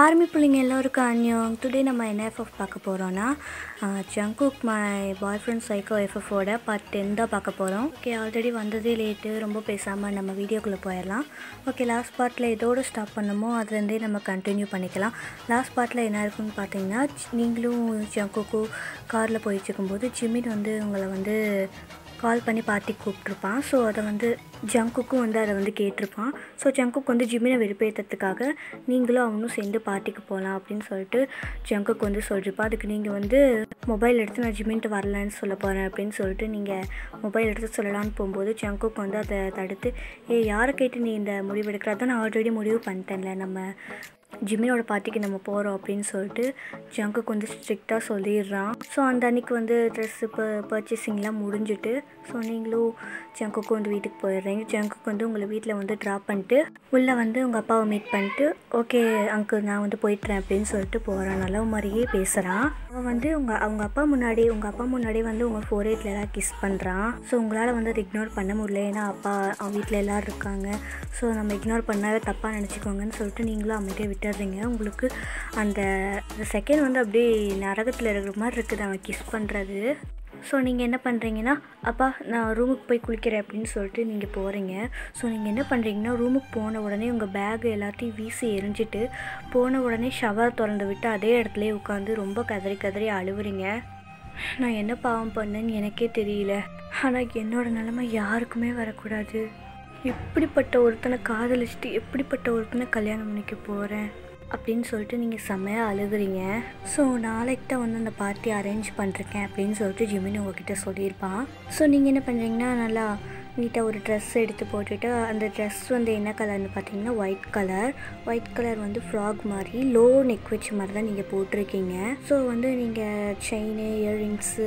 army பிள்ளைங்க எல்லோருக்கும் அந்நியம் today நம்ம என்ன எஃப்எஃப் பார்க்க போகிறோன்னா Jungkook my boyfriend psycho எஃப்எஃபோட பார்ட் டென் தான் பார்க்க போகிறோம் ஓகே ஆல்ரெடி வந்ததே லேட்டு ரொம்ப பேசாமல் நம்ம வீடியோக்குள்ளே போயிடலாம் ஓகே லாஸ்ட் பார்ட்டில் இதோடு ஸ்டாப் பண்ணமோ அதுலேருந்தே நம்ம கண்டினியூ பண்ணிக்கலாம் லாஸ்ட் பார்ட்டில் என்ன இருக்குன்னு பார்த்தீங்கன்னா நீங்களும் ஜங்குக்கும் காரில் போயிட்டு இருக்கும்போது ஜிமின் வந்து உங்களை வந்து கால் பண்ணி பார்ட்டிக்கு கூப்பிட்ருப்பான் ஸோ அதை வந்து ஜங்குக்கும் வந்து அதை வந்து கேட்டிருப்பான் ஸோ ஜங்குக் வந்து ஜிம்மினை வெறுப்பேற்றத்துக்காக நீங்களும் அவனும் சேர்ந்து பார்ட்டிக்கு போகலாம் அப்படின்னு சொல்லிட்டு ஜங்குக்கு வந்து சொல்லிருப்பான் அதுக்கு நீங்கள் வந்து மொபைல் எடுத்து நான் ஜிம்மின்ட்டு வரலன்னு சொல்ல போகிறேன் அப்படின்னு சொல்லிட்டு நீங்கள் மொபைல் எடுத்து சொல்லலான்னு போகும்போது ஜங்குக் வந்து அதை தடுத்து ஏ யாரை கேட்டு நீ இந்த முடிவு எடுக்கிற அதான் நான் ஆல்ரெடி முடிவு பண்ணிட்டேன்ல நம்ம ஜிம்மினோட பார்ட்டிக்கு நம்ம போகிறோம் அப்படின்னு சொல்லிட்டு ஜங்குக்கு வந்து ஸ்ட்ரிக்டாக சொல்லிடுறான் ஸோ அந்த அன்னைக்கு வந்து ட்ரெஸ்ஸு ப பர்ச்சேசிங்லாம் முடிஞ்சுட்டு ஸோ நீங்களும் ஜங்குக்கு வந்து வீட்டுக்கு போயிடுறீங்க ஜங்குக்கு வந்து உங்களை வீட்டில் வந்து ட்ராப் பண்ணிட்டு உள்ளே வந்து உங்கள் அப்பாவை மீட் பண்ணிட்டு ஓகே அங்கிள் நான் வந்து போயிட்டுறேன் அப்படின்னு சொல்லிட்டு போகிறான் நல்ல மாதிரியே பேசுகிறான் அவன் வந்து உங்கள் அவங்க அப்பா முன்னாடி உங்கள் அப்பா முன்னாடி வந்து உங்கள் ஃபோர் எயிட்டில் எல்லாம் கிஸ் பண்ணுறான் ஸோ உங்களால் வந்து அதை இக்னோர் பண்ண முடியல ஏன்னா அப்பா அவன் வீட்டில் எல்லோரும் இருக்காங்க ஸோ நம்ம இக்னோர் பண்ணாவே தப்பாக நினச்சிக்கோங்கன்னு சொல்லிட்டு நீங்களும் அமைதியாக விட்டுடுறீங்க உங்களுக்கு அந்த செகண்ட் வந்து அப்படியே நரகத்தில் இருக்கிற மாதிரி இருக்குது அவன் கிஸ் பண்ணுறது ஸோ நீங்கள் என்ன பண்ணுறீங்கன்னா அப்பா நான் ரூமுக்கு போய் குளிக்கிறேன் அப்படின்னு சொல்லிட்டு நீங்கள் போகிறீங்க ஸோ நீங்கள் என்ன பண்ணுறீங்கன்னா ரூமுக்கு போன உடனே உங்கள் பேக் எல்லாத்தையும் வீசி எரிஞ்சிட்டு போன உடனே ஷவர் திறந்து விட்டு அதே இடத்துலயே உட்காந்து ரொம்ப கதறி கதறி அழுவுறீங்க நான் என்ன பாவம் பண்ணேன்னு எனக்கே தெரியல ஆனால் என்னோட நிலைமை யாருக்குமே வரக்கூடாது எப்படிப்பட்ட ஒருத்தனை காதலிச்சுட்டு எப்படிப்பட்ட ஒருத்தனை கல்யாணம் பண்ணிக்க போகிறேன் அப்படின்னு சொல்லிட்டு நீங்கள் செம்மையாக அழுகுறீங்க ஸோ நாளைக்கு தான் வந்து அந்த பார்ட்டி அரேஞ்ச் பண்ணிருக்கேன் அப்படின்னு சொல்லிட்டு ஜிமின் உங்ககிட்ட சொல்லியிருப்பான் ஸோ நீங்கள் என்ன பண்ணுறீங்கன்னா நல்லா நீட்டாக ஒரு ட்ரெஸ் எடுத்து போட்டுட்டு அந்த ட்ரெஸ் வந்து என்ன கலர்னு பார்த்தீங்கன்னா ஒயிட் கலர் ஒயிட் கலர் வந்து ஃப்ராக் மாதிரி லோ நெக் வச்ச மாதிரி தான் நீங்கள் போட்டிருக்கீங்க ஸோ வந்து நீங்கள் செயின் இயர்ரிங்ஸு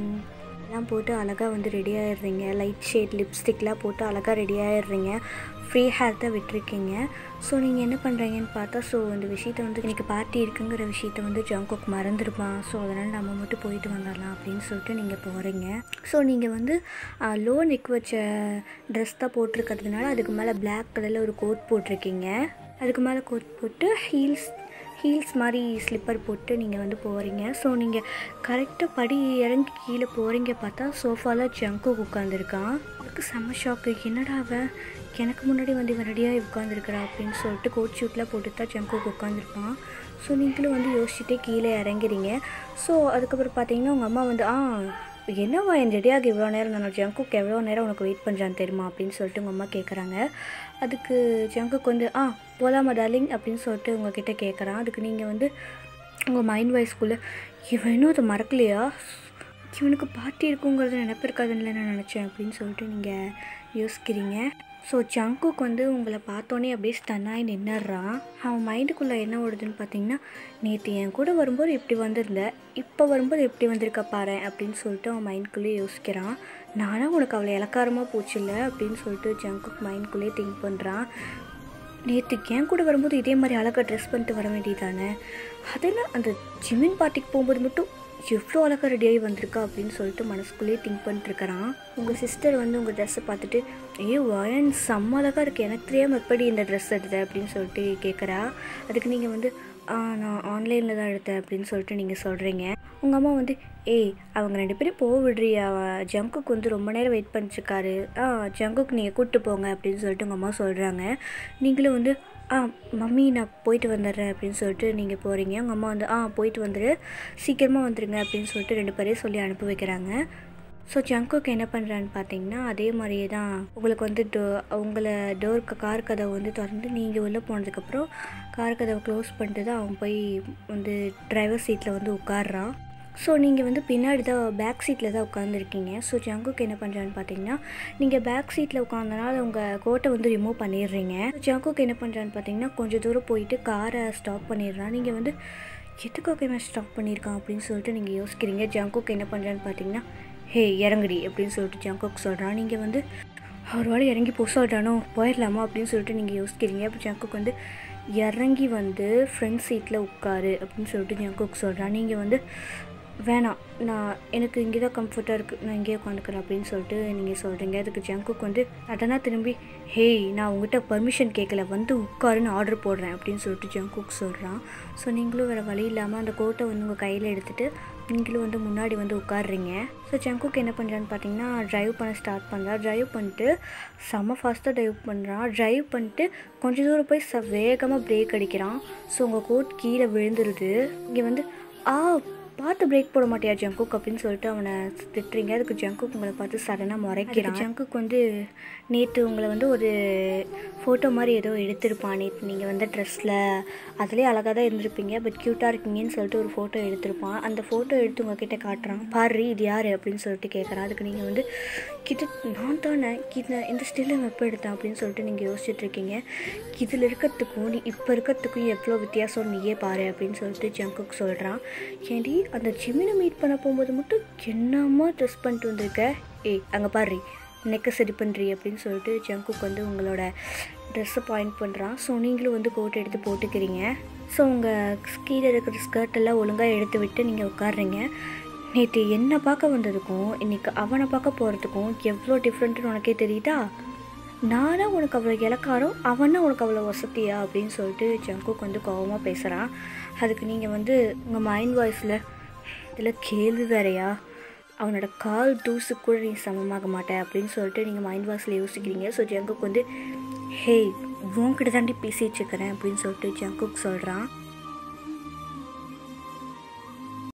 எல்லாம் போட்டு அழகாக வந்து ரெடி ஆகிடுறீங்க லைட் ஷேட் லிப்ஸ்டிக்லாம் போட்டு அழகாக ரெடி ஆகிடுறீங்க ஃப்ரீ ஹேர் தான் விட்டுருக்கீங்க ஸோ நீங்கள் என்ன பண்ணுறீங்கன்னு பார்த்தா ஸோ இந்த விஷயத்தை வந்து எனக்கு பார்ட்டி இருக்குங்கிற விஷயத்த வந்து ஜாங்கோக் மறந்துருப்பான் ஸோ அதனால் நம்ம மட்டும் போயிட்டு வந்துடலாம் அப்படின்னு சொல்லிட்டு நீங்கள் போகிறீங்க ஸோ நீங்கள் வந்து லோ நெக் வச்ச ட்ரெஸ் தான் போட்டிருக்கிறதுனால அதுக்கு மேலே பிளாக் கலரில் ஒரு கோட் போட்டிருக்கீங்க அதுக்கு மேலே கோட் போட்டு ஹீல்ஸ் ஹீல்ஸ் மாதிரி ஸ்லிப்பர் போட்டு நீங்கள் வந்து போகிறீங்க ஸோ நீங்கள் கரெக்டாக படி இறங்கி கீழே போகிறீங்க பார்த்தா சோஃபாவில் ஜங்கு உட்காந்துருக்கான் அதுக்கு செம்ம ஷாக்கு என்னடா அவன் எனக்கு முன்னாடி வந்து இவன் ரெடியாக உட்காந்துருக்கிறா அப்படின்னு சொல்லிட்டு கோட் ஷூட்லாம் போட்டு தான் ஜங்குக்கு உட்காந்துருப்பான் ஸோ நீங்களும் வந்து யோசிச்சுட்டே கீழே இறங்குறீங்க ஸோ அதுக்கப்புறம் பார்த்தீங்கன்னா உங்கள் அம்மா வந்து ஆ என்னவா என் ரெடியாக இவ்வளோ நேரம் நான் ஜங்குக்கு எவ்வளோ நேரம் உனக்கு வெயிட் பண்ணுறான்னு தெரியுமா அப்படின்னு சொல்லிட்டு உங்கள் அம்மா கேட்குறாங்க அதுக்கு ஜங்குக்கு வந்து ஆ போலாமா டார்லிங் அப்படின்னு சொல்லிட்டு உங்ககிட்ட கேட்குறான் அதுக்கு நீங்கள் வந்து உங்கள் மைண்ட் வாய்ஸ்குள்ளே இவன் இன்னும் அதை மறக்கலையா இவனுக்கு பார்ட்டி இருக்குங்கிறது நினப்பு இருக்காதுன்னு நான் நினச்சேன் அப்படின்னு சொல்லிட்டு நீங்கள் யோசிக்கிறீங்க ஸோ ஜங்குக்கு வந்து உங்களை பார்த்தோன்னே அப்படியே ஸ்டன்னாகி நின்னுடுறான் அவன் மைண்டுக்குள்ளே என்ன ஓடுதுன்னு பார்த்தீங்கன்னா நேற்று என் கூட வரும்போது இப்படி வந்திருந்த இப்போ வரும்போது எப்படி வந்திருக்க பாரு அப்படின்னு சொல்லிட்டு அவன் மைண்ட்குள்ளேயே யோசிக்கிறான் நானும் உனக்கு அவ்வளோ இலக்காரமாக போச்சுல்ல அப்படின்னு சொல்லிட்டு ஜங்குக் மைண்ட்குள்ளேயே திங்க் பண்ணுறான் நேற்றுக்கு என் கூட வரும்போது இதே மாதிரி அழகாக ட்ரெஸ் பண்ணிட்டு வர வேண்டியதானே அதெல்லாம் அந்த ஜிமின் பார்ட்டிக்கு போகும்போது மட்டும் எவ்வளோ அழகாக ரெடியாகி வந்திருக்கா அப்படின்னு சொல்லிட்டு மனசுக்குள்ளேயே திங்க் பண்ணிட்டுருக்கிறான் உங்கள் சிஸ்டர் வந்து உங்கள் ட்ரெஸ்ஸை பார்த்துட்டு ஏ வயன் செம்ம அழகாக இருக்குது எனக்கு தெரியாமல் எப்படி இந்த ட்ரெஸ் எடுத்த அப்படின்னு சொல்லிட்டு கேட்குறா அதுக்கு நீங்கள் வந்து ஆ நான் ஆன்லைனில் தான் எடுத்தேன் அப்படின்னு சொல்லிட்டு நீங்கள் சொல்கிறீங்க உங்கள் அம்மா வந்து ஏய் அவங்க ரெண்டு பேரும் போக விடுறியா ஜங்குக்கு வந்து ரொம்ப நேரம் வெயிட் பண்ணிச்சிருக்காரு ஆ ஜங்குக்கு நீங்கள் கூப்பிட்டு போங்க அப்படின்னு சொல்லிட்டு உங்கள் அம்மா சொல்கிறாங்க நீங்களும் வந்து ஆ மம்மி நான் போயிட்டு வந்துடுறேன் அப்படின்னு சொல்லிட்டு நீங்கள் போகிறீங்க உங்கள் அம்மா வந்து ஆ போயிட்டு வந்துடு சீக்கிரமாக வந்துடுங்க அப்படின்னு சொல்லிட்டு ரெண்டு பேரையும் சொல்லி அனுப்பி வைக்கிறாங்க ஸோ ஜங்குக்கு என்ன பண்ணுறான்னு பார்த்தீங்கன்னா அதே மாதிரியே தான் உங்களுக்கு வந்து டோ உங்களை டோருக்கு கார் கதவை வந்து திறந்து நீங்கள் உள்ளே போனதுக்கப்புறம் கார் கதவை க்ளோஸ் பண்ணிட்டு தான் அவன் போய் வந்து டிரைவர் சீட்டில் வந்து உட்காடுறான் ஸோ நீங்கள் வந்து பின்னாடி தான் பேக் சீட்டில் தான் உட்காந்துருக்கீங்க ஸோ ஜங்குக்கு என்ன பண்ணுறான்னு பார்த்தீங்கன்னா நீங்கள் பேக் சீட்டில் உட்காந்தனால உங்கள் கோட்டை வந்து ரிமூவ் பண்ணிடுறீங்க ஜங்குக்கு என்ன பண்ணுறான்னு பார்த்தீங்கன்னா கொஞ்சம் தூரம் போயிட்டு காரை ஸ்டாப் பண்ணிடுறான் நீங்கள் வந்து எதுக்காக இவன் ஸ்டாப் பண்ணியிருக்கான் அப்படின்னு சொல்லிட்டு நீங்கள் யோசிக்கிறீங்க ஜங்குக்கு என்ன பண்ணுறான்னு பார்த்தீங்கன்னா ஹே இறங்குடி அப்படின்னு சொல்லிட்டு ஜங்குக்கு சொல்கிறான் நீங்கள் வந்து அவர் வேலை இறங்கி போக சொல்கிறானோ போயிடலாமா அப்படின்னு சொல்லிட்டு நீங்கள் யோசிக்கிறீங்க அப்போ ஜங்குக்கு வந்து இறங்கி வந்து ஃப்ரண்ட் சீட்டில் உட்காரு அப்படின்னு சொல்லிட்டு ஜங்குக்கு சொல்கிறான் நீங்கள் வந்து வேணாம் நான் எனக்கு இங்கே தான் கம்ஃபர்ட்டாக இருக்குது நான் இங்கேயே உட்காந்துக்கிறேன் அப்படின்னு சொல்லிட்டு நீங்கள் சொல்கிறீங்க அதுக்கு ஜங்குக் வந்து சடனாக திரும்பி ஹேய் நான் உங்ககிட்ட பர்மிஷன் கேட்கல வந்து உட்காருன்னு ஆர்டர் போடுறேன் அப்படின்னு சொல்லிட்டு ஜங்குக் சொல்கிறான் ஸோ நீங்களும் வேறு வழி இல்லாமல் அந்த கோட்டை வந்து உங்கள் கையில் எடுத்துகிட்டு நீங்களும் வந்து முன்னாடி வந்து உட்காடுறீங்க ஸோ ஜங்குக் என்ன பண்ணுறான்னு பார்த்தீங்கன்னா ட்ரைவ் பண்ண ஸ்டார்ட் பண்ணுறா ட்ரைவ் பண்ணிட்டு செம்ம ஃபாஸ்ட்டாக ட்ரைவ் பண்ணுறான் ட்ரைவ் பண்ணிட்டு கொஞ்சம் தூரம் போய் ச வேகமாக பிரேக் அடிக்கிறான் ஸோ உங்கள் கோட் கீழே விழுந்துருது இங்கே வந்து ஆ பார்த்து பிரேக் போட மாட்டியா ஜங்குக் அப்படின்னு சொல்லிட்டு அவனை திட்டுறீங்க அதுக்கு ஜங்குக் உங்களை பார்த்து சடனாக முறைக்கிறான் ஜங்குக் வந்து நேற்று உங்களை வந்து ஒரு ஃபோட்டோ மாதிரி ஏதோ எடுத்திருப்பான் நேற்று நீங்கள் வந்து ட்ரெஸ்ஸில் அதுலேயே அழகாக தான் இருந்திருப்பீங்க பட் க்யூட்டாக இருக்கீங்கன்னு சொல்லிட்டு ஒரு ஃபோட்டோ எடுத்திருப்பான் அந்த ஃபோட்டோ எடுத்து உங்ககிட்ட காட்டுறான் பாரு இது யார் அப்படின்னு சொல்லிட்டு கேட்குறான் அதுக்கு நீங்கள் வந்து கிட்ட நான் தானே இது இந்த ஸ்டில் எப்போ எடுத்தேன் அப்படின்னு சொல்லிட்டு நீங்கள் யோசிச்சுட்டு இருக்கீங்க இதில் இருக்கிறதுக்கும் நீ இப்போ இருக்கிறதுக்கும் எவ்வளோ வித்தியாசம் நீயே பாரு அப்படின்னு சொல்லிட்டு ஜங்குக் சொல்கிறான் ஏண்டி அந்த ஜிம்மினை மீட் பண்ண போகும்போது மட்டும் என்னம்மா ட்ரெஸ் பண்ணிட்டு வந்திருக்க ஏய் அங்கே பாரு நெக்கை சரி பண்ணுறி அப்படின்னு சொல்லிட்டு ஜங்குக் வந்து உங்களோட ட்ரெஸ்ஸை பாயிண்ட் பண்ணுறான் ஸோ நீங்களும் வந்து கோட் எடுத்து போட்டுக்கிறீங்க ஸோ உங்கள் கீழே இருக்கிற ஸ்கர்ட் எல்லாம் ஒழுங்காக எடுத்து விட்டு நீங்கள் உட்காடுறீங்க நேற்று என்னை பார்க்க வந்ததுக்கும் இன்றைக்கி அவனை பார்க்க போகிறதுக்கும் எவ்வளோ டிஃப்ரெண்ட்டுன்னு உனக்கே தெரியுதா நானா உனக்கு அவ்வளோ இலக்காரம் அவனா உனக்கு அவ்வளோ வசதியா அப்படின்னு சொல்லிட்டு ஜங்குக் வந்து கோபமாக பேசுகிறான் அதுக்கு நீங்கள் வந்து உங்கள் மைண்ட் வாய்ஸில் இதில் கேள்வி வேறையா அவனோட கால் தூசு கூட நீ சமமாக மாட்டேன் அப்படின்னு சொல்லிட்டு நீங்கள் மைண்ட் வாய்ஸில் யோசிக்கிறீங்க ஸோ ஜங்குக் வந்து ஹேய் உன்கிட்ட தாண்டி பேசிட்டு இருக்கிறேன் அப்படின்னு சொல்லிட்டு ஜங்குக் சொல்கிறான்